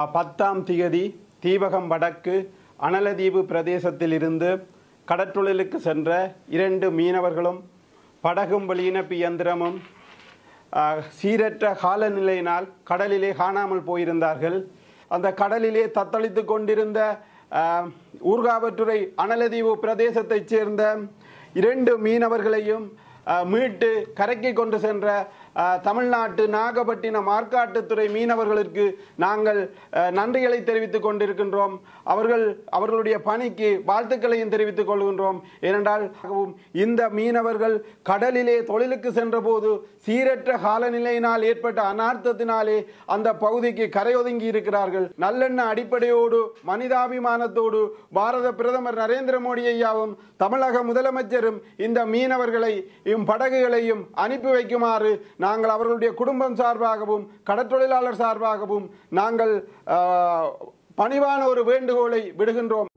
பத்தாம் திகதி தீபகம் வடக்கு அனலதீவு பிரதேசத்தில் இருந்து கடற்றொழிலுக்கு சென்ற இரண்டு மீனவர்களும் படகும் வெளியினப்பு இயந்திரமும் ஆஹ், சீரற்ற காலநிலையினால் கடலிலே காணாமல் போயிருந்தார்கள் அந்த கடலிலே தத்தளித்து கொண்டிருந்த ஆஹ், ஊர்காவற்றுறை அனலதீவு பிரதேசத்தைச் சேர்ந்த இரண்டு மீனவர்களையும் ஆஹ், மீட்டு கரைக்கு கொண்டு சென்ற ஆஹ், தமிழ்நாட்டு நாகப்பட்டினம் ஆற்காட்டுத்துறை மீனவர்களுக்கு நாங்கள் ஆஹ், நன்றிகளை தெரிவித்துக் கொண்டிருக்கின்றோம் அவர்கள் அவர்களுடைய பணிக்கு வாழ்த்துக்களையும் தெரிவித்துக் கொள்கின்றோம் ஏனென்றால் இந்த மீனவர்கள் கடலிலே தொழிலுக்கு சென்றபோது சீரற்ற காலநிலையினால் ஏற்பட்ட அனார்த்தத்தினாலே அந்த பகுதிக்கு கரையொதுங்கி இருக்கிறார்கள் நல்லெண்ண அடிப்படையோடு மனிதாபிமானத்தோடு பாரத பிரதமர் நரேந்திர மோடி ஐயாவும் தமிழக முதலமைச்சரும் இந்த மீனவர்களை இம் படகுகளையும் அனுப்பி வைக்குமாறு நாங்கள் அவர்களுடைய குடும்பம் சார்பாகவும் கடற்றொழிலாளர் சார்பாகவும் நாங்கள் ஆஹ், பணிவான ஒரு வேண்டுகோளை விடுகின்றோம்